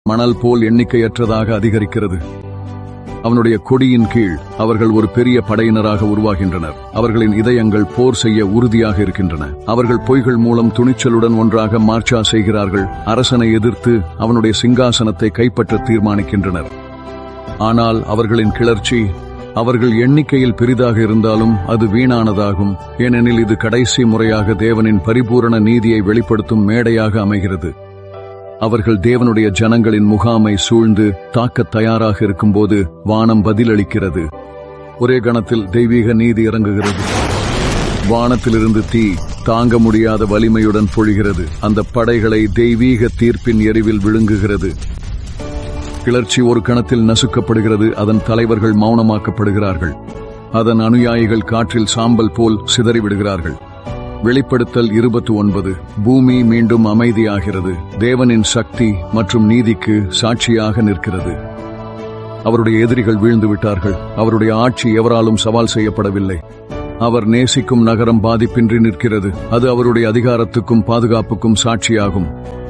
மணல் போல் எண்ணிக்கையற்றதாக அதிகரிக்கிறது அவனுடைய கொடியின் கீழ் அவர்கள் ஒரு பெரிய படையினராக உருவாகின்றனர் அவர்களின் இதயங்கள் போர் செய்ய உறுதியாக இருக்கின்றன அவர்கள் பொய்கள் மூலம் துணிச்சலுடன் ஒன்றாக மார்ச்சா செய்கிறார்கள் அரசனை எதிர்த்து அவனுடைய சிங்காசனத்தை கைப்பற்ற தீர்மானிக்கின்றனர் ஆனால் அவர்களின் கிளர்ச்சி அவர்கள் எண்ணிக்கையில் பெரிதாக இருந்தாலும் அது வீணானதாகும் ஏனெனில் இது கடைசி முறையாக தேவனின் பரிபூரண நீதியை வெளிப்படுத்தும் மேடையாக அமைகிறது அவர்கள் தேவனுடைய ஜனங்களின் முகாமை சூழ்ந்து தாக்கத் தயாராக இருக்கும்போது வானம் பதிலளிக்கிறது ஒரே கணத்தில் தெய்வீக நீதி இறங்குகிறது வானத்திலிருந்து தீ தாங்க முடியாத வலிமையுடன் பொழிகிறது அந்த படைகளை தெய்வீக தீர்ப்பின் எரிவில் விழுங்குகிறது கிளர்ச்சி ஒரு கணத்தில் நசுக்கப்படுகிறது அதன் தலைவர்கள் மௌனமாக்கப்படுகிறார்கள் அதன் அனுயாயிகள் காற்றில் சாம்பல் போல் சிதறிவிடுகிறார்கள் வெளிப்படுத்தல் இருபத்தி ஒன்பது பூமி மீண்டும் அமைதியாகிறது தேவனின் சக்தி மற்றும் நீதிக்கு சாட்சியாக நிற்கிறது அவருடைய எதிரிகள் வீழ்ந்து விட்டார்கள் அவருடைய ஆட்சி எவராலும் சவால் செய்யப்படவில்லை அவர் நேசிக்கும் நகரம் பாதிப்பின்றி நிற்கிறது அது அவருடைய அதிகாரத்துக்கும் பாதுகாப்புக்கும் சாட்சியாகும்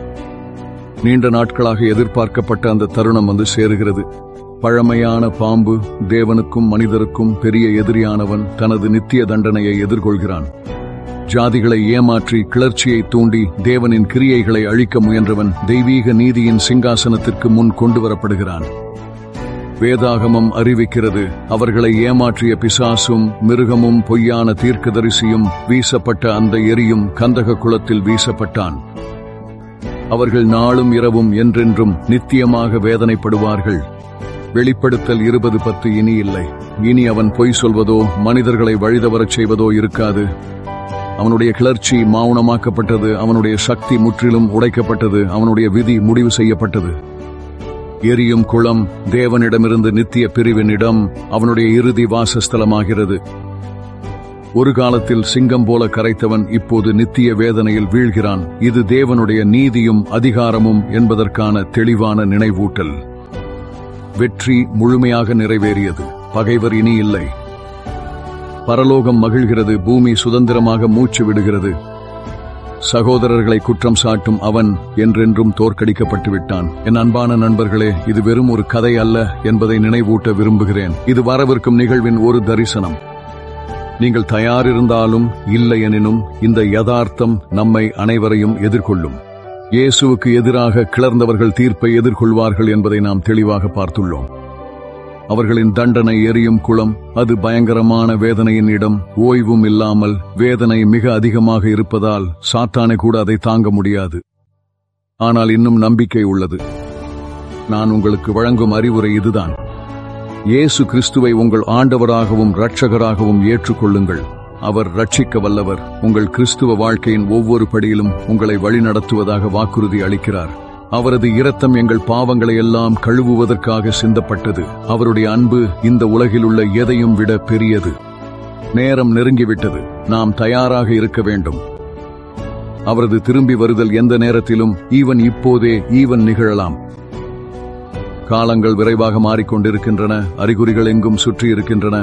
நீண்ட நாட்களாக எதிர்பார்க்கப்பட்ட அந்த தருணம் வந்து சேருகிறது பழமையான பாம்பு தேவனுக்கும் மனிதருக்கும் பெரிய எதிரியானவன் தனது நித்திய தண்டனையை எதிர்கொள்கிறான் ஜாதிகளை ஏமாற்றி கிளர்ச்சியை தூண்டி தேவனின் கிரியைகளை அழிக்க முயன்றவன் தெய்வீக நீதியின் சிங்காசனத்திற்கு முன் கொண்டு வரப்படுகிறான் வேதாகமம் அறிவிக்கிறது அவர்களை ஏமாற்றிய பிசாசும் மிருகமும் பொய்யான தீர்க்கதரிசியும் வீசப்பட்ட அந்த எரியும் கந்தக குளத்தில் வீசப்பட்டான் அவர்கள் நாளும் இரவும் என்றென்றும் நித்தியமாக வேதனைப்படுவார்கள் வெளிப்படுத்தல் இருபது பத்து இனி இல்லை இனி அவன் பொய் சொல்வதோ மனிதர்களை வழிதவரச் செய்வதோ இருக்காது அவனுடைய கிளர்ச்சி மௌனமாக்கப்பட்டது அவனுடைய சக்தி முற்றிலும் உடைக்கப்பட்டது அவனுடைய விதி முடிவு செய்யப்பட்டது எரியும் குளம் தேவனிடமிருந்து நித்திய பிரிவினிடம் அவனுடைய இறுதி வாசஸ்தலமாகிறது ஒரு காலத்தில் சிங்கம் போல கரைத்தவன் இப்போது நித்திய வேதனையில் வீழ்கிறான் இது தேவனுடைய நீதியும் அதிகாரமும் என்பதற்கான தெளிவான நினைவூட்டல் வெற்றி முழுமையாக நிறைவேறியது பகைவர் இனி இல்லை பரலோகம் மகிழ்கிறது பூமி சுதந்திரமாக மூச்சு விடுகிறது சகோதரர்களை குற்றம் சாட்டும் அவன் என்றென்றும் தோற்கடிக்கப்பட்டு விட்டான் என் அன்பான நண்பர்களே இது வெறும் ஒரு கதை அல்ல என்பதை நினைவூட்ட விரும்புகிறேன் இது வரவிருக்கும் நிகழ்வின் ஒரு தரிசனம் நீங்கள் தயாரிருந்தாலும் இல்லையெனினும் இந்த யதார்த்தம் நம்மை அனைவரையும் எதிர்கொள்ளும் இயேசுவுக்கு எதிராக கிளர்ந்தவர்கள் தீர்ப்பை எதிர்கொள்வார்கள் என்பதை நாம் தெளிவாக பார்த்துள்ளோம் அவர்களின் தண்டனை எரியும் குளம் அது பயங்கரமான வேதனையின் இடம் ஓய்வும் இல்லாமல் வேதனை மிக அதிகமாக இருப்பதால் சாத்தானை கூட அதை தாங்க முடியாது ஆனால் இன்னும் நம்பிக்கை உள்ளது நான் உங்களுக்கு வழங்கும் அறிவுரை இதுதான் இயேசு கிறிஸ்துவை உங்கள் ஆண்டவராகவும் இரட்சகராகவும் ஏற்றுக்கொள்ளுங்கள் அவர் ரட்சிக்க வல்லவர் உங்கள் கிறிஸ்துவ வாழ்க்கையின் ஒவ்வொரு படியிலும் உங்களை வழிநடத்துவதாக வாக்குறுதி அளிக்கிறார் அவரது இரத்தம் எங்கள் பாவங்களை எல்லாம் கழுவுவதற்காக சிந்தப்பட்டது அவருடைய அன்பு இந்த உலகில் உள்ள எதையும் விட பெரியது நேரம் நெருங்கிவிட்டது நாம் தயாராக இருக்க வேண்டும் அவரது திரும்பி வருதல் எந்த நேரத்திலும் ஈவன் இப்போதே ஈவன் நிகழலாம் காலங்கள் விரைவாக மாறிக்கொண்டிருக்கின்றன அறிகுறிகள் எங்கும் சுற்றி இருக்கின்றன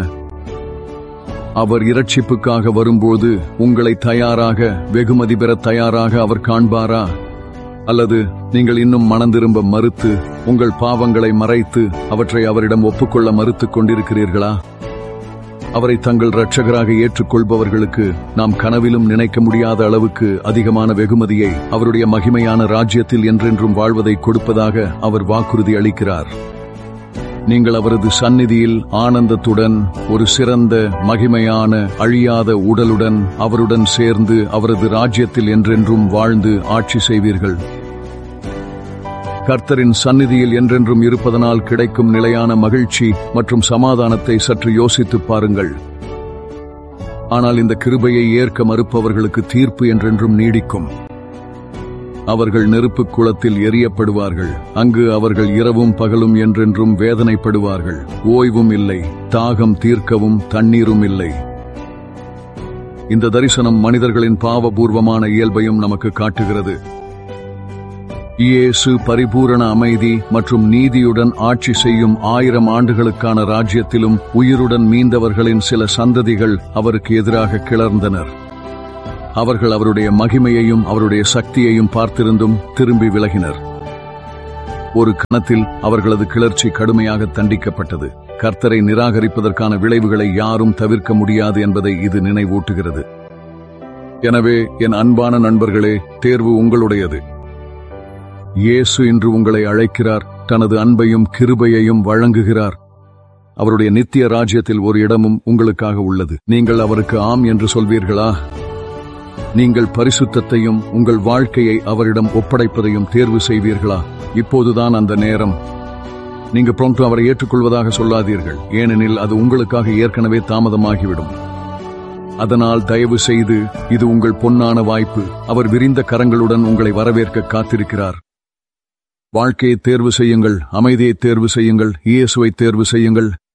அவர் இரட்சிப்புக்காக வரும்போது உங்களை தயாராக வெகுமதி பெற தயாராக அவர் காண்பாரா அல்லது நீங்கள் இன்னும் மனந்திரும்ப மறுத்து உங்கள் பாவங்களை மறைத்து அவற்றை அவரிடம் ஒப்புக்கொள்ள மறுத்துக் கொண்டிருக்கிறீர்களா அவரை தங்கள் இரட்சகராக ஏற்றுக்கொள்பவர்களுக்கு நாம் கனவிலும் நினைக்க முடியாத அளவுக்கு அதிகமான வெகுமதியை அவருடைய மகிமையான ராஜ்யத்தில் என்றென்றும் வாழ்வதை கொடுப்பதாக அவர் வாக்குறுதி அளிக்கிறார் நீங்கள் அவரது சந்நிதியில் ஆனந்தத்துடன் ஒரு சிறந்த மகிமையான அழியாத உடலுடன் அவருடன் சேர்ந்து அவரது ராஜ்யத்தில் என்றென்றும் வாழ்ந்து ஆட்சி செய்வீர்கள் கர்த்தரின் சந்நிதியில் என்றென்றும் இருப்பதனால் கிடைக்கும் நிலையான மகிழ்ச்சி மற்றும் சமாதானத்தை சற்று யோசித்துப் பாருங்கள் ஆனால் இந்த கிருபையை ஏற்க மறுப்பவர்களுக்கு தீர்ப்பு என்றென்றும் நீடிக்கும் அவர்கள் நெருப்புக் குளத்தில் எரியப்படுவார்கள் அங்கு அவர்கள் இரவும் பகலும் என்றென்றும் வேதனைப்படுவார்கள் ஓய்வும் இல்லை தாகம் தீர்க்கவும் தண்ணீரும் இல்லை இந்த தரிசனம் மனிதர்களின் பாவபூர்வமான இயல்பையும் நமக்கு காட்டுகிறது இயேசு பரிபூரண அமைதி மற்றும் நீதியுடன் ஆட்சி செய்யும் ஆயிரம் ஆண்டுகளுக்கான ராஜ்யத்திலும் உயிருடன் மீந்தவர்களின் சில சந்ததிகள் அவருக்கு எதிராக கிளர்ந்தனர் அவர்கள் அவருடைய மகிமையையும் அவருடைய சக்தியையும் பார்த்திருந்தும் திரும்பி விலகினர் ஒரு கணத்தில் அவர்களது கிளர்ச்சி கடுமையாக தண்டிக்கப்பட்டது கர்த்தரை நிராகரிப்பதற்கான விளைவுகளை யாரும் தவிர்க்க முடியாது என்பதை இது நினைவூட்டுகிறது எனவே என் அன்பான நண்பர்களே தேர்வு உங்களுடையது இயேசு இன்று உங்களை அழைக்கிறார் தனது அன்பையும் கிருபையையும் வழங்குகிறார் அவருடைய நித்திய ராஜ்யத்தில் ஒரு இடமும் உங்களுக்காக உள்ளது நீங்கள் அவருக்கு ஆம் என்று சொல்வீர்களா நீங்கள் பரிசுத்தத்தையும் உங்கள் வாழ்க்கையை அவரிடம் ஒப்படைப்பதையும் தேர்வு செய்வீர்களா இப்போதுதான் அந்த நேரம் நீங்க ப்ரோங்டு அவரை ஏற்றுக்கொள்வதாக சொல்லாதீர்கள் ஏனெனில் அது உங்களுக்காக ஏற்கனவே தாமதமாகிவிடும் அதனால் தயவு செய்து இது உங்கள் பொன்னான வாய்ப்பு அவர் விரிந்த கரங்களுடன் உங்களை வரவேற்க காத்திருக்கிறார் வாழ்க்கையை தேர்வு செய்யுங்கள் அமைதியை தேர்வு செய்யுங்கள் இயேசுவை தேர்வு செய்யுங்கள்